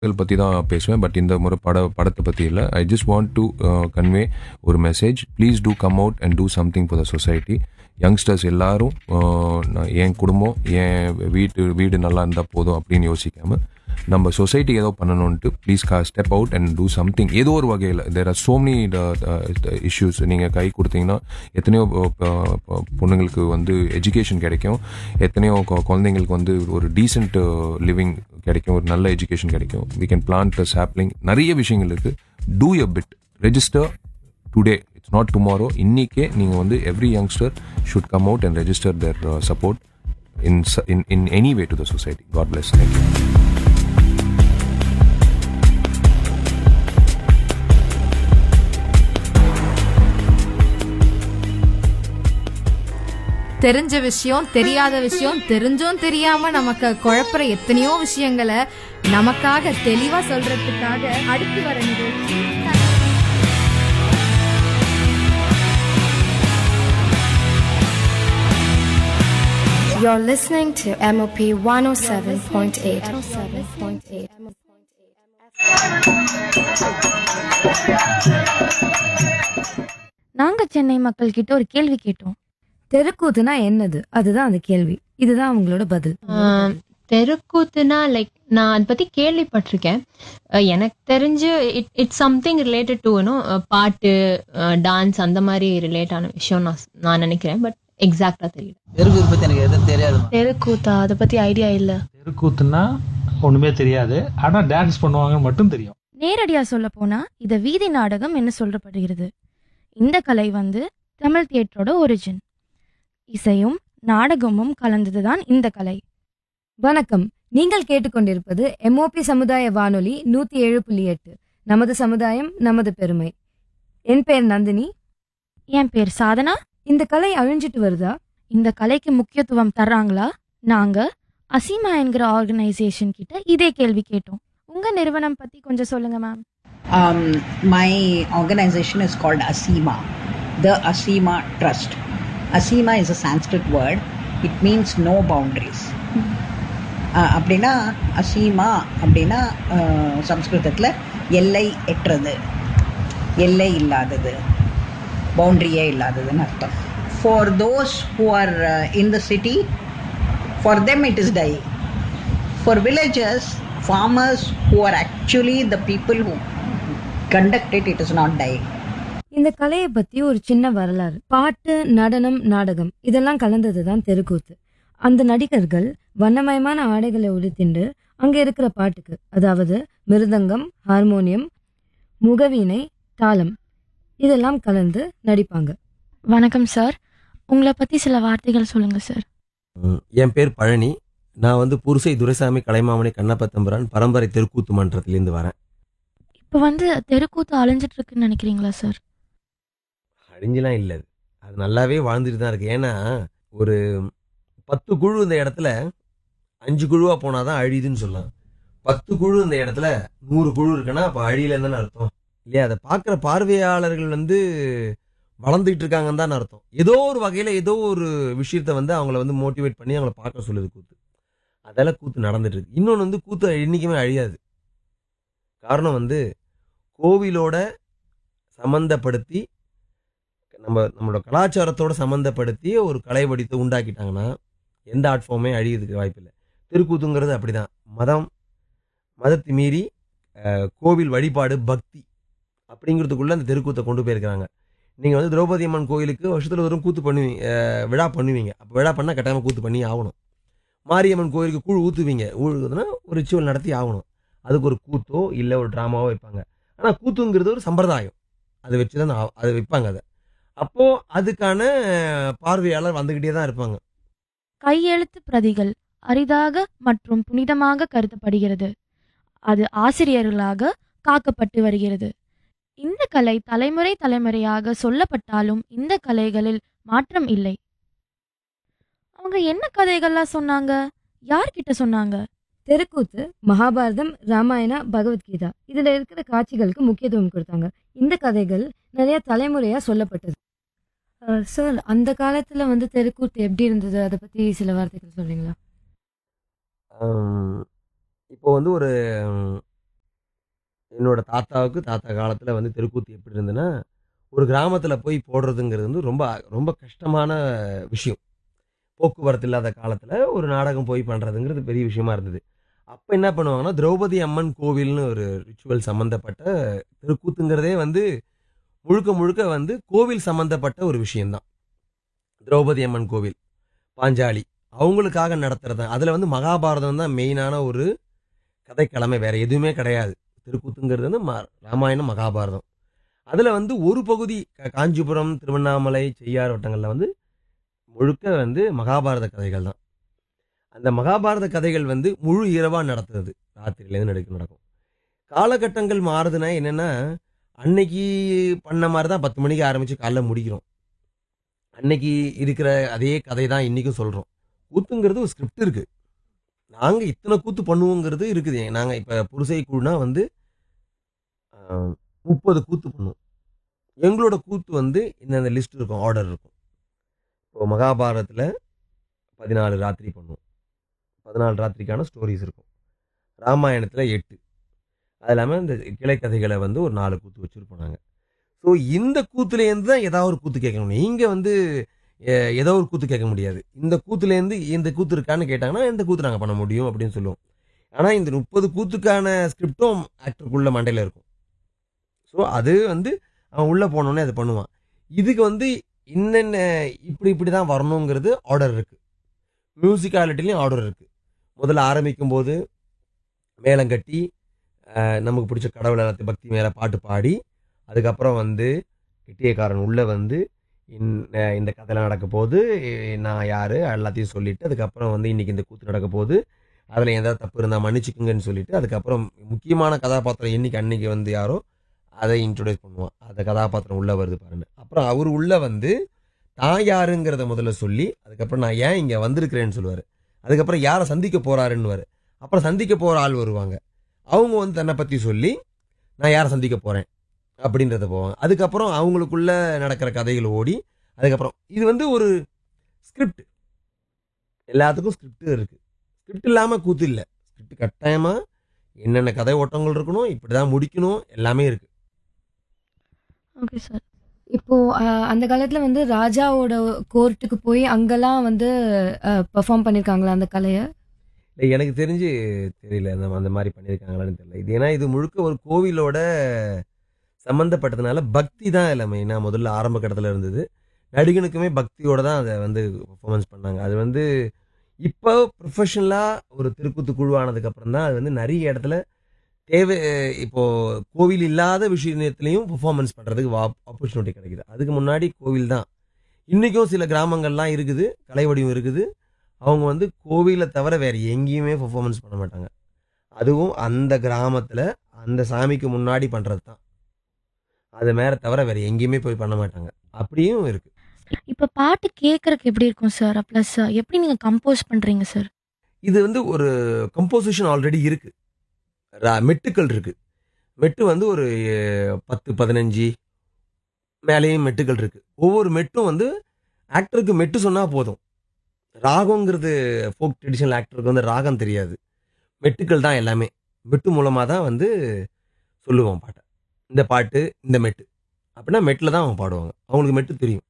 பற்றி தான் பேசுவேன் பட் இந்த முறை பட படத்தை பற்றி இல்லை I just want to convey ஒரு message please do come out and do something for the society youngsters எல்லாரும் uh, நான் என் குடும்பம் என் வீட்டு வீடு நல்லா இருந்தால் போதும் அப்படின்னு யோசிக்காம நம்ம சொசைட்டி ஏதோ பண்ணணும்ட்டு ப்ளீஸ் கா step out and do something ஏதோ ஒரு வகையில் there are so many issues நீங்கள் கை கொடுத்தீங்கன்னா எத்தனையோ uh, ப- ப- பொண்ணுங்களுக்கு வந்து எஜுகேஷன் கிடைக்கும் எத்தனையோ கொ- குழந்தைங்களுக்கு வந்து ஒரு டீசென்ட் லிவிங் கிடைக்கும் ஒரு நல்ல எஜுகேஷன் கிடைக்கும் வி கேன் பிளான்ட் சாப்ளிங் நிறைய விஷயங்கள் இருக்கு do a bit register today it's not tomorrow இன்னிக்கே நீங்கள் வந்து every youngster should come out and register their support in in in any way to the society god bless thank you தெரிஞ்ச விஷயம் தெரியாத விஷயம் தெரிஞ்சும் தெரியாம நமக்கு குழப்புற எத்தனையோ விஷயங்களை நமக்காக தெளிவா சொல்றதுக்காக அடுத்து வர நிகழ்ச்சி You're listening to MOP 107.8. 107.8. நாங்க சென்னை மக்கள் கிட்ட ஒரு கேள்வி கேட்டோம் தெருக்கூத்துனா என்னது அதுதான் அந்த கேள்வி இதுதான் அவங்களோட பதில் ஆஹ் தெருக்கூத்துனா லைக் நான் அதை பத்தி கேள்விப்பட்டிருக்கேன் அஹ் எனக்கு தெரிஞ்சு it it's something related to பாட்டு டான்ஸ் அந்த மாதிரி ரிலேட் ஆன விஷயம் நான் நான் நினைக்கிறேன் பட் எக்ஸாக்டா தெரியல தெருக்கூத்து பத்தி எனக்கு எதுவும் தெரியாதுமா தெருக்கூத்தா அதை பத்தி ஐடியா இல்ல தெருக்கூத்துன்னா ஒண்ணுமே தெரியாது ஆனா டான்ஸ் பண்ணுவாங்கன்னு மட்டும் தெரியும் நேரடியா சொல்ல போனா இத வீதி நாடகம் என்ன சொல்லப்படுகிறது இந்த கலை வந்து தமிழ் தியேட்டரோட ஒரிஜின் இசையும் நாடகமும் கலந்ததுதான் இந்த கலை வணக்கம் நீங்கள் கேட்டுக்கொண்டிருப்பது எம்ஓபி சமுதாய வானொலி நூத்தி ஏழு புள்ளி எட்டு நமது சமுதாயம் நமது பெருமை என் பேர் நந்தினி என் பேர் சாதனா இந்த கலை அழிஞ்சிட்டு வருதா இந்த கலைக்கு முக்கியத்துவம் தர்றாங்களா நாங்க அசீமா என்கிற ஆர்கனைசேஷன் கிட்ட இதே கேள்வி கேட்டோம் உங்க நிறுவனம் பத்தி கொஞ்சம் சொல்லுங்க ma'am Um, my organization is called ASEMA, the ASEMA Trust. ASEMA is a Sanskrit word. It means no boundaries. Uh, அப்படின்னா அசீமா அப்படின்னா சம்ஸ்கிருதத்தில் எல்லை எட்டுறது எல்லை இல்லாதது பவுண்ட்ரியே இல்லாததுன்னு அர்த்தம் for those who are in the city for them it is die for villagers, farmers who are actually the people who conduct it, it is not dying. இந்த கலையை பத்தி ஒரு சின்ன வரலாறு பாட்டு நடனம் நாடகம் இதெல்லாம் கலந்ததுதான் தெருக்கூத்து அந்த நடிகர்கள் வண்ணமயமான ஆடைகளை உடுத்திண்டு அங்க இருக்கிற பாட்டுக்கு அதாவது மிருதங்கம் ஹார்மோனியம் முகவீணை தாளம் இதெல்லாம் கலந்து நடிப்பாங்க வணக்கம் சார் உங்களை பத்தி சில வார்த்தைகள் சொல்லுங்க சார் ம், என் பேர் பழனி நான் வந்து புருசை துரைசாமி கலைமாமணி கண்ணப்ப தம்புரான் பரம்பரை தெருக்கூத்து மன்றத்திலேருந்து வரேன் இப்போ வந்து தெருக்கூத்து அழிஞ்சிட்டு இருக்குன்னு நினைக்கிறீங்களா சார் அழிஞ்செல்லாம் இல்லை அது. அது நல்லாவே வாழ்ந்துட்டு தான் இருக்கு ஏன்னா ஒரு பத்து குழு இந்த இடத்துல அஞ்சு குழுவா போனாதான் அழியுதுன்னு சொல்லலாம் பத்து குழு இந்த இடத்துல நூறு குழு இருக்குன்னா அப்போ அழியலன்னு தானே அர்த்தம் இல்லையா அதை பார்க்குற பார்வையாளர்கள் வந்து வளர்ந்துட்டு இருக்காங்கன்னு தான் அர்த்தம் ஏதோ ஒரு வகையில் ஏதோ ஒரு விஷயத்த வந்து அவங்கள வந்து மோட்டிவேட் பண்ணி அவங்கள பார்க்க சொல்லுது கூத்து அதெல்லாம் கூத்து நடந்துட்டு இருக்கு இன்னொன்று வந்து கூத்து என்றைக்குமே அழியாது காரணம் வந்து கோவிலோட சம்மந்தப்படுத்தி நம்ம நம்மளோட கலாச்சாரத்தோட சம்மந்தப்படுத்தி ஒரு கலை வடித்தை உண்டாக்கிட்டாங்கன்னா எந்த ஆர்ட் ஃபார்மே அழியதுக்கு வாய்ப்பில்லை தெருக்கூத்துங்கிறது அப்படிதான் மதம் மதத்தை மீறி அஹ், கோவில் வழிபாடு பக்தி அப்படிங்கிறதுக்குள்ள அந்த தெருக்கூத்தை கொண்டு போயிருக்கிறாங்க நீங்கள் வந்து திரௌபதி அம்மன் கோயிலுக்கு வருஷத்தில் ஒரு கூத்து பண்ணுவீங்க அஹ், விழா பண்ணுவீங்க அப்போ விழா பண்ணால் கட்டாயமாக கூத்து பண்ணி ஆகணும் மாரியம்மன் கோயிலுக்கு கூழ் ஊற்றுவீங்க ஊழுதுன்னா ஒரு ரிச்சுவல் நடத்தி ஆகணும் அதுக்கு ஒரு கூத்தோ இல்லை ஒரு ட்ராமாவோ வைப்பாங்க ஆனால் கூத்துங்கிறது ஒரு சம்பிரதாயம் அதை வச்சு தான் ஆ- அதை வைப்பாங்க அதை அப்போ அதுக்கான பார்வையாளர் வந்துகிட்டே தான் இருப்பாங்க கையெழுத்து பிரதிகள் அரிதாக மற்றும் புனிதமாக கருதப்படுகிறது அது ஆசிரியர்களாக காக்கப்பட்டு வருகிறது இந்த கலை தலைமுறை தலைமுறையாக சொல்லப்பட்டாலும் இந்த கலைகளில் மாற்றம் இல்லை அவங்க என்ன கதைகள்லாம் சொன்னாங்க யார்கிட்ட சொன்னாங்க தெருக்கூத்து மகாபாரதம் ராமாயணா பகவத்கீதா இதுல இருக்கிற காட்சிகளுக்கு முக்கியத்துவம் கொடுத்தாங்க இந்த கதைகள் நிறைய தலைமுறையா சொல்லப்பட்டது சார் அந்த காலத்துல வந்து தெருக்கூத்து எப்படி இருந்தது அதை பத்தி சில வார்த்தைகள் சொல்றீங்களா ஆம், இப்போ வந்து ஒரு ம், என்னோட தாத்தாவுக்கு தாத்தா காலத்தில் வந்து தெருக்கூத்து எப்படி இருந்ததுன்னா ஒரு கிராமத்தில் போய் போடுறதுங்கிறது வந்து ரொம்ப ரொம்ப கஷ்டமான விஷயம் போக்குவரத்து இல்லாத காலத்தில் ஒரு நாடகம் போய் பண்ணுறதுங்கிறது பெரிய விஷயமா இருந்தது அப்போ என்ன பண்ணுவாங்கன்னா திரௌபதி அம்மன் கோவில்னு ஒரு ரிச்சுவல் சம்மந்தப்பட்ட தெருக்கூத்துங்கிறதே வந்து முழுக்க முழுக்க வந்து கோவில் சம்மந்தப்பட்ட ஒரு விஷயம்தான் திரௌபதி அம்மன் கோவில் பாஞ்சாலி அவங்களுக்காக நடத்துறது அதில் வந்து மகாபாரதம் தான் மெயினான ஒரு கதைக்கிழமை வேற எதுவுமே கிடையாது திருக்கூத்துங்கிறது வந்து ம- ராமாயணம் மகாபாரதம் அதில் வந்து ஒரு பகுதி க- காஞ்சிபுரம் திருவண்ணாமலை செய்யார் வட்டங்களில் வந்து முழுக்க வந்து மகாபாரத கதைகள் தான் அந்த மகாபாரத கதைகள் வந்து முழு இரவாக நடத்துறது ராத்திரியிலேருந்து நடக்க நடக்கும் காலகட்டங்கள் மாறுதுன்னா என்னென்னா அன்னைக்கு பண்ண மாதிரி தான் பத்து மணிக்கு ஆரம்பித்து காலைல முடிக்கிறோம் அன்னைக்கு இருக்கிற அதே கதை தான் இன்றைக்கும் சொல்கிறோம் கூத்துங்கிறது ஒரு ஸ்கிரிப்ட் இருக்குது நாங்கள் இத்தனை கூத்து பண்ணுவோங்கிறது இருக்குது நாங்கள் இப்போ புருசை குழுனா வந்து முப்பது கூத்து பண்ணுவோம் எங்களோட கூத்து வந்து இந்த லிஸ்ட் இருக்கும் ஆர்டர் இருக்கும் இப்போ மகாபாரதத்தில் பதினாலு ராத்திரி பண்ணுவோம் பதினாலு ராத்திரிக்கான ஸ்டோரிஸ் இருக்கும் ராமாயணத்தில் எட்டு அது இல்லாமல் இந்த கிளைக்கதைகளை வந்து ஒரு நாலு கூத்து வச்சுருப்போம் நாங்கள் ஸோ இந்த கூத்துலேருந்து தான் ஏதாவது ஒரு கூத்து கேட்கணும் நீங்கள் வந்து எ- ஏதோ ஒரு கூத்து கேட்க முடியாது இந்த கூத்துலேருந்து இந்த கூத்து இருக்கான்னு கேட்டாங்கன்னா இந்த கூத்து நாங்கள் பண்ண முடியும் அப்படின்னு சொல்லுவோம் ஆனால் இந்த முப்பது கூத்துக்கான ஸ்கிரிப்டும் ஆக்டருக்குள்ள மண்டையில் இருக்கும் ஸோ அது வந்து அவன் உள்ளே போனோடனே அதை பண்ணுவான் இதுக்கு வந்து இன்னென்ன இப்படி இப்படி தான் வரணுங்கிறது ஆர்டர் இருக்குது மியூசிக்காலிட்டிலையும் ஆர்டர் இருக்குது முதல்ல ஆரம்பிக்கும் போது மேளம் கட்டி அஹ், நமக்கு பிடிச்ச கடவுளை எல்லாத்தையும் பக்தி மேலே பாட்டு பாடி அதுக்கப்புறம் வந்து கிட்டியக்காரன் உள்ளே வந்து இந்த இந்த கதையெல்லாம் நடக்க போகுது எ- நான் யார் எல்லாத்தையும் சொல்லிட்டு அதுக்கப்புறம் வந்து இன்னைக்கு இந்த கூத்து நடக்க போகுது அதில் ஏதாவது தப்பு இருந்தால் மன்னிச்சுக்குங்கன்னு சொல்லிட்டு அதுக்கப்புறம் முக்கியமான கதாபாத்திரம் என்னைக்கு அன்னைக்கு வந்து யாரோ அதை இன்ட்ரோடியூஸ் பண்ணுவான் அந்த கதாபாத்திரம் உள்ளே வருது பாருங்க அப்புறம் அவர் உள்ளே வந்து தான் யாருங்கிறத முதல்ல சொல்லி அதுக்கப்புறம் நான் ஏன் இங்கே வந்திருக்கிறேன்னு சொல்லுவார் அதுக்கப்புறம் யாரை சந்திக்க போகிறாருன்னுவார் அப்புறம் சந்திக்க போகிற ஆள் வருவாங்க அவங்க வந்து தன்னை பற்றி சொல்லி நான் யாரை சந்திக்க போகிறேன் அப்படின்றத போவாங்க அதுக்கப்புறம் அவங்களுக்குள்ள நடக்கிற கதைகள் ஓடி அதுக்கப்புறம் இது வந்து ஒரு ஸ்கிரிப்ட் எல்லாத்துக்கும் ஸ்கிரிப்ட் இருக்கு ஸ்கிரிப்ட் இல்லாமல் கூத்து இல்லை ஸ்கிரிப்ட் கட்டாயமாக என்னென்ன கதை ஓட்டங்கள் இருக்கணும் இப்படி தான் முடிக்கணும் எல்லாமே இருக்கு ஓகே சார் இப்போ அஹ், அந்த காலத்துல வந்து ராஜாவோட கோர்ட்டுக்கு போய் அங்கெல்லாம் வந்து பெர்ஃபார்ம் பண்ணிருக்காங்களா அந்த கலையை இல்லை எனக்கு தெரிஞ்சு தெரியல அந்த அந்த மாதிரி பண்ணியிருக்காங்களான்னு தெரியல இது ஏன்னா இது முழுக்க ஒரு கோவிலோட சம்மந்தப்பட்டதுனால பக்தி தான் இல்லை மெயினாக முதல்ல ஆரம்ப கட்டத்தில் இருந்தது நடிகனுக்குமே பக்தியோட தான் அதை வந்து பெர்ஃபார்மன்ஸ் பண்ணாங்க அது வந்து இப்போ ப்ரொஃபஷனலாக ஒரு திருக்கூத்து குழுவானதுக்கப்புறம் தான் அது வந்து நிறைய இடத்துல தேவை இப்போ கோவில் இல்லாத விஷயத்துலையும் பெர்ஃபார்மன்ஸ் பண்ணுறதுக்கு ஆப்பர்ச்சுனிட்டி கிடைக்குது அதுக்கு முன்னாடி கோவில் தான் இன்றைக்கும் சில கிராமங்கள்லாம் இருக்குது கலை வடிவம் இருக்குது அவங்க வந்து கோவிலை தவிர வேறு எங்கேயுமே பெர்ஃபார்மன்ஸ் பண்ண மாட்டாங்க அதுவும் அந்த கிராமத்தில் அந்த சாமிக்கு முன்னாடி பண்ணுறது தான் அது மேலே தவிர வேறு எங்கேயுமே போய் பண்ண மாட்டாங்க அப்படியும் இருக்கு இப்போ பாட்டு கேட்கறதுக்கு எப்படி இருக்கும் சார் ப்ளஸ் எப்படி நீங்கள் கம்போஸ் பண்ணுறீங்க சார் இது வந்து ஒரு கம்போசிஷன் ஆல்ரெடி இருக்கு ரா- மெட்டுக்கள் இருக்கு மெட்டு வந்து ஒரு அஹ், பத்து பதினஞ்சு மேலேயும் மெட்டுக்கள் இருக்கு ஒவ்வொரு மெட்டும் வந்து ஆக்டருக்கு மெட்டு சொன்னால் போதும் ராகங்கிறது ஃபோக் ட்ரெடிஷனல் ஆக்டருக்கு வந்து ராகம் தெரியாது மெட்டுக்கள் தான் எல்லாமே மெட்டு மூலமாக தான் வந்து சொல்லுவோம் பாட்டை இந்த பாட்டு இந்த மெட்டு அப்படின்னா மெட்டில் தான் அவங்க பாடுவாங்க அவங்களுக்கு மெட்டு தெரியும்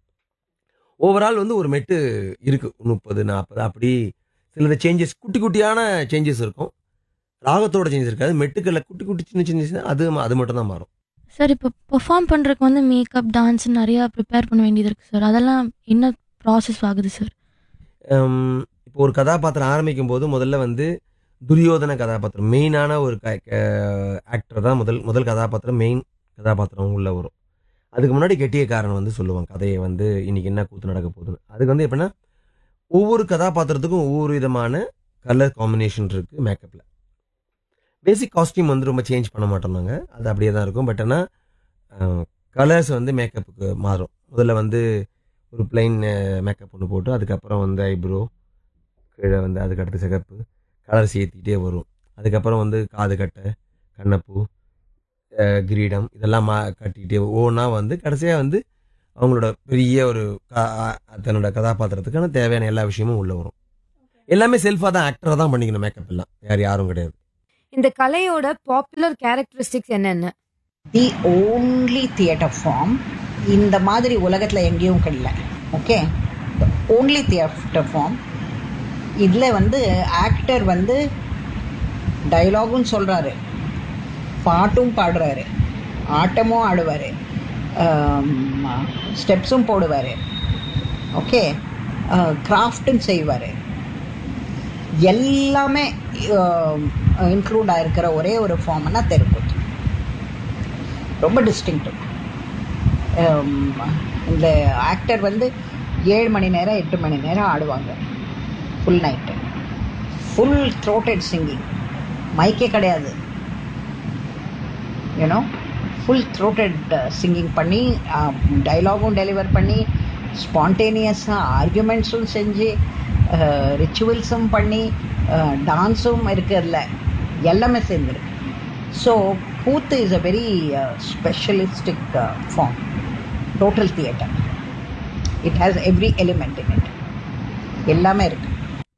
ஓவரால் வந்து ஒரு மெட்டு இருக்கு முப்பது நாற்பது அப்படி சிலது சேஞ்சஸ் குட்டி குட்டியான சேஞ்சஸ் இருக்கும் ராகத்தோட சேஞ்சஸ் இருக்காது மெட்டுக்களில் குட்டி குட்டி சின்ன சின்ன அது அது மட்டும் தான் மாறும் சார் இப்போ பெர்ஃபார்ம் பண்ணுறதுக்கு வந்து மேக்கப் டான்ஸ் நிறையா ப்ரிப்பேர் பண்ண வேண்டியது இருக்குது சார் அதெல்லாம் என்ன ப்ராசஸ் ஆகுது சார் ஹம், இப்போ ஒரு கதாபாத்திரம் ஆரம்பிக்கும் போது முதல்ல வந்து துரியோதன கதாபாத்திரம் மெயினான ஒரு ஆக்டர் தான் முதல் முதல் கதாபாத்திரம் மெயின் கதாபாத்திரம் உள்ள வரும் அதுக்கு முன்னாடி கெட்டியக்காரன் வந்து சொல்லுவான் கதையை வந்து இன்னைக்கு என்ன கூத்து நடக்க போகுதுன்னு அதுக்கு வந்து எப்படின்னா ஒவ்வொரு கதாபாத்திரத்துக்கும் ஒவ்வொரு விதமான கலர் காம்பினேஷன் இருக்கு மேக்கப்பில் பேசிக் காஸ்டியூம் வந்து ரொம்ப சேஞ்ச் பண்ண மாட்டோம் நாங்கள் அது அப்படியே தான் இருக்கும் பட் ஆனால் கலர்ஸ் வந்து மேக்கப்புக்கு மாறும் முதல்ல வந்து ஒரு பிளைன் மேக்கப் ஒன்று போட்டு அதுக்கப்புறம் வந்து ஐப்ரோ கீழே வந்து அதுக்கடுத்து சிகப்பு கலர்ஸ் ஏற்றிக்கிட்டே வரும் அதுக்கப்புறம் வந்து காது கட்டை கண்ணப்பூ அஹ், கிரீடம் இதெல்லாம் மா கட்டிக்கிட்டே ஒவ்வொன்றா வந்து கடைசியாக வந்து அவங்களோட பெரிய ஒரு க- அ- தன்னோட கதாபாத்திரத்துக்கான தேவையான எல்லா விஷயமும் உள்ளே வரும் எல்லாமே செல்ஃபாக தான் ஆக்டராக தான் பண்ணிக்கணும் மேக்கப் எல்லாம் வேறு யாரும் கிடையாது இந்த கலையோட பாப்புலர் கேரக்டரிஸ்டிக்ஸ் என்னென்ன தி ஓன்லி தியேட்டர் ஃபார்ம் இந்த மாதிரி உலகத்தில் எங்கேயும் கிடையல ஓகே ஓன்லி தியேட்டர் ஃபார்ம் இதில் வந்து ஆக்டர் வந்து டைலாகும் சொல்கிறாரு பாட்டும் பாடுறாரு ஆட்டமும் ஆடுவார் ஸ்டெப்ஸும் போடுவார் ஓகே கிராஃப்டும் செய்வார் எல்லாமே இன்க்ளூட் ஆகிருக்கிற ஒரே ஒரு ஃபார்ம்னா தெருக்கூத்து ரொம்ப டிஸ்டிங்டிவ் இந்த ஆக்டர் வந்து ஏழு மணி நேரம் எட்டு மணி நேரம் ஆடுவாங்க full night full throated singing மைக்கே கிடையாது யூனோ ஃபுல் த்ரோட்டட் சிங்கிங் பண்ணி டைலாகும் டெலிவர் பண்ணி ஸ்பான்டேனியஸாக ஆர்குமெண்ட்ஸும் செஞ்சு ரிச்சுவல்ஸும் பண்ணி டான்ஸும் இருக்கிறதுல எல்லாமே சேர்ந்துருக்கு so koothu is a very specialistic form total theatre it has every element in it எல்லாமே இருக்கு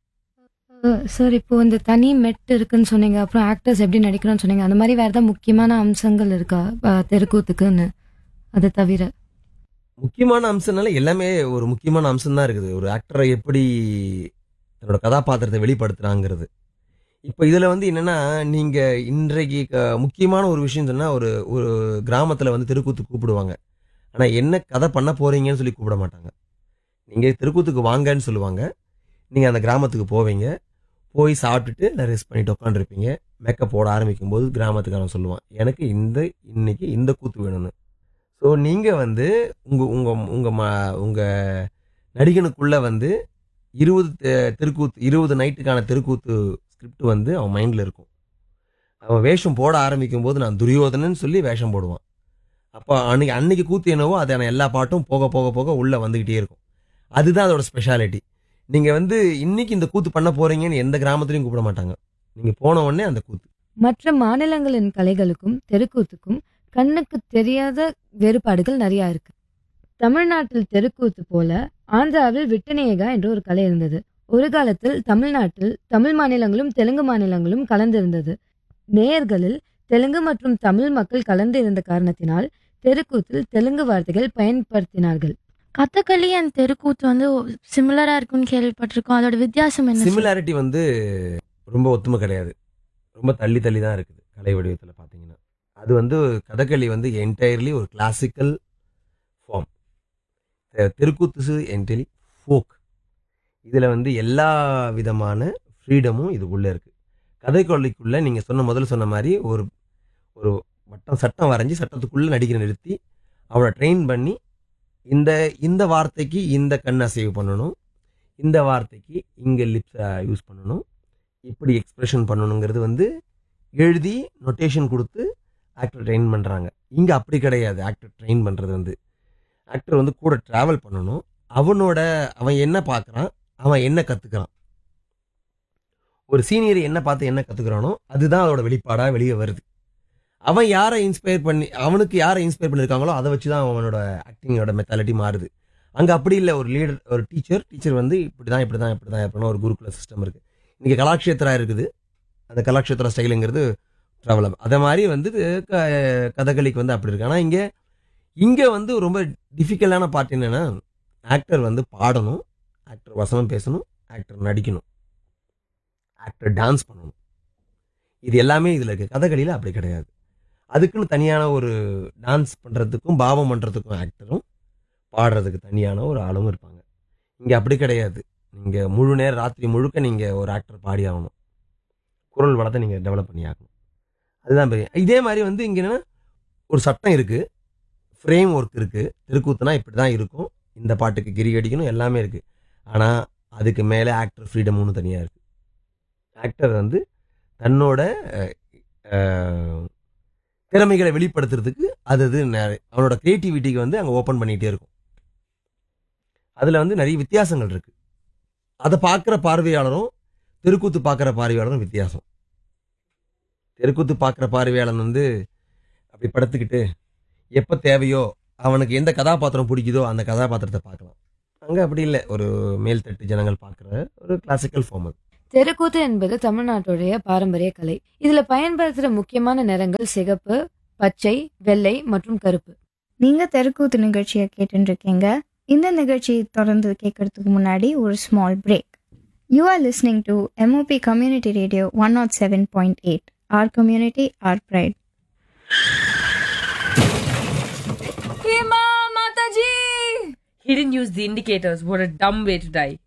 சார் இப்போ இந்த தனி மெட் இருக்குன்னு சொன்னீங்க அப்புறம் ஆக்டர்ஸ் எப்படி நடிக்கணும்னு சொன்னீங்க அந்த மாதிரி வேற ஏதாவது முக்கியமான அம்சங்கள் இருக்கா அஹ், தெருக்கூத்துக்குன்னு அதை தவிர முக்கியமான அம்சம்னால எல்லாமே ஒரு முக்கியமான அம்சம் தான் இருக்குது ஒரு ஆக்டரை எப்படி தன்னோட கதாபாத்திரத்தை வெளிப்படுத்துறாங்கிறது இப்போ இதில் வந்து என்னன்னா நீங்க இன்றைக்கு க- முக்கியமான ஒரு விஷயம் சொன்னா ஒரு ஒரு கிராமத்தில் வந்து தெருக்கூத்து கூப்பிடுவாங்க ஆனால் என்ன கதை பண்ண போறீங்கன்னு சொல்லி கூப்பிட மாட்டாங்க நீங்க தெருக்கூத்துக்கு வாங்கன்னு சொல்லுவாங்க நீங்க அந்த கிராமத்துக்கு போவீங்க போய் சாப்பிட்டுட்டு நான் ரெஸ்ட் பண்ணிட்டு உட்காந்துருப்பீங்க மேக்கப் போட ஆரம்பிக்கும் போது கிராமத்துக்காரன் சொல்லுவான் எனக்கு இந்த இன்னைக்கு இந்த கூத்து வேணும்னு ஸோ நீங்கள் வந்து உங்கள் உங்கள் உங்கள் ம உங்கள் நடிகனுக்குள்ளே வந்து இருபது தெ- தெருக்கூத்து இருபது நைட்டுக்கான தெருக்கூத்து ஸ்கிரிப்ட் வந்து அவன் மைண்டில் இருக்கும் அவன் வேஷம் போட ஆரம்பிக்கும் போது நான் துரியோதனன்னு சொல்லி வேஷம் போடுவான் அப்போ அன்னைக்கு அன்னைக்கு கூத்து என்னவோ அதான எல்லா பாட்டும் போக போக போக உள்ளே வந்துக்கிட்டே இருக்கும் அதுதான் அதோட ஸ்பெஷாலிட்டி நீங்கள் வந்து இன்னைக்கு இந்த கூத்து பண்ண போறீங்கன்னு எந்த கிராமத்துலையும் கூப்பிட மாட்டாங்க நீங்கள் போன உடனே அந்த கூத்து மற்ற மாநிலங்களின் கலைகளுக்கும் தெருக்கூத்துக்கும் கண்ணுக்கு தெரியாத வேறுபாடுகள் நிறைய இருக்கு தமிழ்நாட்டில் தெருக்கூத்து போல ஆந்திராவில் விட்டநேகா என்ற ஒரு கலை இருந்தது ஒரு காலத்தில் தமிழ்நாட்டில் தமிழ் மாநிலங்களும் தெலுங்கு மாநிலங்களும் கலந்திருந்தது நேயர்களில் தெலுங்கு மற்றும் தமிழ் மக்கள் கலந்து இருந்த காரணத்தினால் தெருக்கூத்தில் தெலுங்கு வார்த்தைகள் பயன்படுத்தினார்கள் கதகளி அண்ட் தெருக்கூத்து வந்து சிமிலரா இருக்கும்னு கேள்விப்பட்டிருக்கோம் அதோட வித்தியாசம் என்ன sir? சிமிலாரிட்டி வந்து ரொம்ப ஒத்துமை கிடையாது ரொம்ப தள்ளி தள்ளி தான் இருக்குது கலை வடிவத்தில் பார்த்தீங்கன்னா அது வந்து கதகளி வந்து என்டையர்லி ஒரு classical form Therukoothu entirely folk இதில் வந்து எல்லா விதமான ஃப்ரீடமும் இதுக்குள்ளே இருக்குது கதைக்கொல்லிக்குள்ளே நீங்கள் சொன்ன முதல்ல சொன்ன மாதிரி ஒரு ஒரு வட்டம் சட்டம் வரைஞ்சி சட்டத்துக்குள்ளே நடிக்கிற நிறுத்தி அவளை ட்ரெயின் பண்ணி இந்த இந்த வார்த்தைக்கு இந்த கண் அசைவு பண்ணணும் இந்த வார்த்தைக்கு இங்கே லிப்ஸை யூஸ் பண்ணணும் இப்படி எக்ஸ்பிரஷன் பண்ணணுங்கிறது வந்து எழுதி நொட்டேஷன் கொடுத்து ஆக்டர் ட்ரெயின் பண்ணுறாங்க இங்கே அப்படி கிடையாது ஆக்டர் ட்ரெயின் பண்ணுறது வந்து ஆக்டர் வந்து கூட ட்ராவல் பண்ணணும் அவனோட அவன் என்ன பார்க்குறான் அவன் என்ன கற்றுக்கிறான் ஒரு சீனியர் என்ன பார்த்து என்ன கற்றுக்கிறானோ அதுதான் அதோட வெளிப்பாடாக வெளியே வருது அவன் யாரை இன்ஸ்பயர் பண்ணி அவனுக்கு யாரை இன்ஸ்பயர் பண்ணியிருக்காங்களோ அதை வச்சு தான் அவனோட ஆக்டிங்கோட மெத்தாலிட்டி மாறுது அங்கே அப்படி இல்லை ஒரு லீடர் ஒரு டீச்சர் டீச்சர் வந்து இப்படி தான் இப்படி தான் இப்படி தான் எப்படின்னா ஒரு குருகுல சிஸ்டம் இருக்குது இன்றைக்கி கலாக்ஷேத்ரா இருக்குது அந்த கலாக்ஷேத்ரா ஸ்டைலுங்கிறது ட்ராவல் அதே மாதிரி வந்து க கதகளிக்கு வந்து அப்படி இருக்கு ஆனால் இங்கே இங்கே வந்து ரொம்ப டிஃபிகல்ட்டான பார்ட் என்னென்னா ஆக்டர் வந்து பாடணும் ஆக்டர் வசனம் பேசணும் ஆக்டர் நடிக்கணும் ஆக்டர் டான்ஸ் பண்ணணும் இது எல்லாமே இதில் இருக்குது கதகளியில் அப்படி கிடையாது அதுக்குன்னு தனியான ஒரு டான்ஸ் பண்ணுறதுக்கும் பாவம் பண்ணுறதுக்கும் ஆக்டரும் பாடுறதுக்கு தனியான ஒரு ஆளும் இருப்பாங்க இங்கே அப்படி கிடையாது நீங்கள் முழு நேரம் ராத்திரி முழுக்க நீங்கள் ஒரு ஆக்டர் பாடி ஆகணும் குரல் வளத்தை நீங்கள் டெவலப் பண்ணி ஆகணும் அதுதான் பெரிய இதே மாதிரி வந்து இங்கே என்னன்னா ஒரு சட்டம் இருக்குது ஃப்ரேம் ஒர்க் இருக்குது தெருக்கூத்துனா இப்படி தான் இருக்கும் இந்த பாட்டுக்கு கிரி அடிக்கணும் எல்லாமே இருக்குது ஆனால் அதுக்கு மேலே ஆக்டர் ஃப்ரீடம்னு தனியாக இருக்குது ஆக்டர் வந்து தன்னோட அஹ், அஹ், திறமைகளை வெளிப்படுத்துறதுக்கு அது அது நெ- அவனோட கிரியேட்டிவிட்டிக்கு வந்து அங்கே ஓப்பன் பண்ணிகிட்டே இருக்கும் அதில் வந்து நிறைய வித்தியாசங்கள் இருக்குது அதை பார்க்குற பார்வையாளரும் தெருக்கூத்து பார்க்குற பார்வையாளரும் வித்தியாசம் தெருக்கூத்து பார்க்குற பார்வையாளன் வந்து அப்படி படுத்துக்கிட்டு எப்போ தேவையோ அவனுக்கு எந்த கதாபாத்திரம் பிடிக்குதோ அந்த கதாபாத்திரத்தை பார்க்கலாம் அங்கே அப்படி இல்லை ஒரு மேல்தட்டு ஜனங்கள் பார்க்குற ஒரு கிளாசிக்கல் ஃபார்ம் அது தெருக்கூத்து என்பது தமிழ்நாட்டுடைய பாரம்பரிய கலை இதுல பயன்படுத்துற முக்கியமான நிறங்கள் சிகப்பு பச்சை வெள்ளை மற்றும் கருப்பு நீங்க தெருக்கூத்து நிகழ்ச்சியை கேட்டுட்டு இருக்கீங்க இந்த நிகழ்ச்சியை தொடர்ந்து கேட்கறதுக்கு முன்னாடி ஒரு small break you are listening to MOP community radio one not seven point eight our community our pride Hima Mataji! He didn't use the indicators. What a dumb way to die.